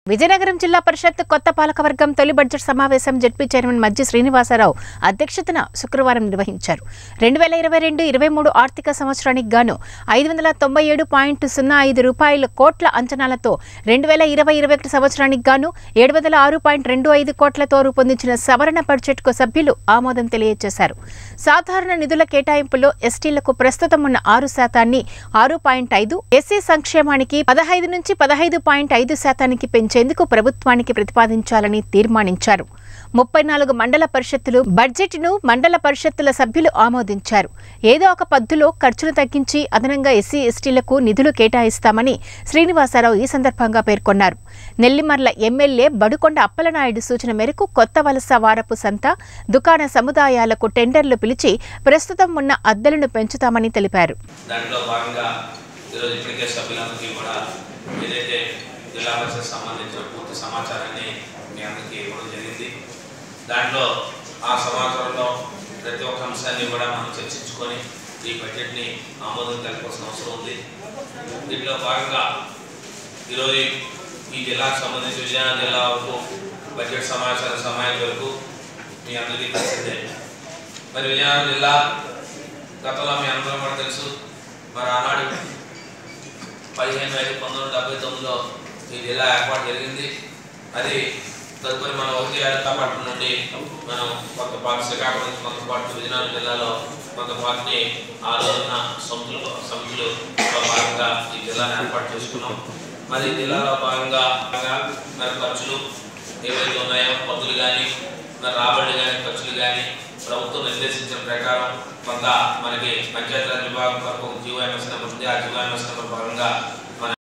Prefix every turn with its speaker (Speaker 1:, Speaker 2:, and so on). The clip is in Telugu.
Speaker 1: విజయనగరం జిల్లా పరిషత్ కొత్త పాలకవర్గం తొలి బడ్జెట్ సమావేశం జడ్పీ చైర్మన్ మధ్య శ్రీనివాసరావు అధ్యక్షతన శుక్రవారం నిర్వహించారు రెండు వేల ఇరవై రెండు ఇరవై మూడు ఆర్థిక సంవత్సరానికి గాను ఐదు వందల తొంభై ఏడు పాయింట్ సున్నా ఐదు రూపాయల కోట్ల అంచనాలతో రెండు వేల ఇరవై ఇరవై ఒకటి సంవత్సరానికి గాను ఏడు వందల ఆరు పాయింట్ రెండు ఐదు కోట్లతో రూపొందించిన సవరణ బడ్జెట్కు సభ్యులు ఆమోదం తెలియజేశారు సాధారణ నిధుల కేటాయింపులో ఎస్టీలకు ప్రస్తుతం ఉన్న ఆరు శాతాన్ని ఆరు పాయింట్ ఐదు ఎస్సీ సంక్షేమానికి పదహైదు నుంచి పదహైదు పాయింట్ ఐదు శాతానికి పెంచేందుకు ప్రభుత్వానికి ప్రతిపాదించాలని తీర్మానించారు ముప్పై నాలుగు మండల పరిషత్తులు బడ్జెట్ను మండల పరిషత్తుల సభ్యులు ఆమోదించారు ఏదో ఒక పద్ధతిలో ఖర్చులు తగ్గించి అదనంగా ఎస్సీ ఎస్టీలకు నిధులు కేటాయిస్తామని శ్రీనివాసరావు ఈ సందర్భంగా పేర్కొన్నారు నెల్లిమర్ల ఎమ్మెల్యే బడుకొండ అప్పలనాయుడు సూచన మేరకు కొత్త వలస వారపు సంత దుకాణ సముదాయాలకు టెండర్లు పిలిచి ప్రస్తుతం ఉన్న అద్దెలను పెంచుతామని తెలిపారు
Speaker 2: దాంట్లో భాగంగా ఈరోజు ఇప్పటికే సభ్యులందరికీ కూడా ఏదైతే జిల్లా పరిషత్ సంబంధించిన పూర్తి సమాచారాన్ని మీ అందరికీ ఇవ్వడం జరిగింది దాంట్లో ఆ సమాచారంలో ప్రతి ఒక్క అంశాన్ని కూడా మనం చర్చించుకొని ఈ బడ్జెట్ని ఆమోదం తెలపాల్సిన అవసరం ఉంది దీంట్లో భాగంగా ఈరోజు ఈ జిల్లాకు సంబంధించి విజయనగరం జిల్లా వరకు బడ్జెట్ సమాచార సమయం వరకు మీ అందరికీ తెలిసిందే మరి విజయనగరం జిల్లా గతంలో మీ అందరం కూడా తెలుసు మరి ఆనాడు పదిహేను ఐదు పంతొమ్మిది వందల డెబ్బై తొమ్మిదిలో ఈ జిల్లా ఏర్పాటు జరిగింది అది తదుపరి మనం ఒకటి ఏడు పట్టణం నుండి మనం కొంత పార్టీ శ్రీకాకుళం నుంచి కొంత పార్టీ విజయనగరం జిల్లాలో కొంత పార్టీని ఆ రోజున సమితులు సమితులు భాగంగా ఈ జిల్లాను ఏర్పాటు చేసుకున్నాం మరి ఈ జిల్లాలో భాగంగా మరి ఖర్చులు ఏవైతే ఉన్నాయో పద్దులు కానీ మరి రాబడి కానీ ఖర్చులు కానీ ప్రభుత్వం నిర్దేశించిన ప్రకారం కొంత మనకి పంచాయతీరాజ్ విభాగం వరకు జీవో ఎంఎస్ నెంబర్ ఉంది ఆ జీవో ఎంఎస్ నెంబర్ భాగంగా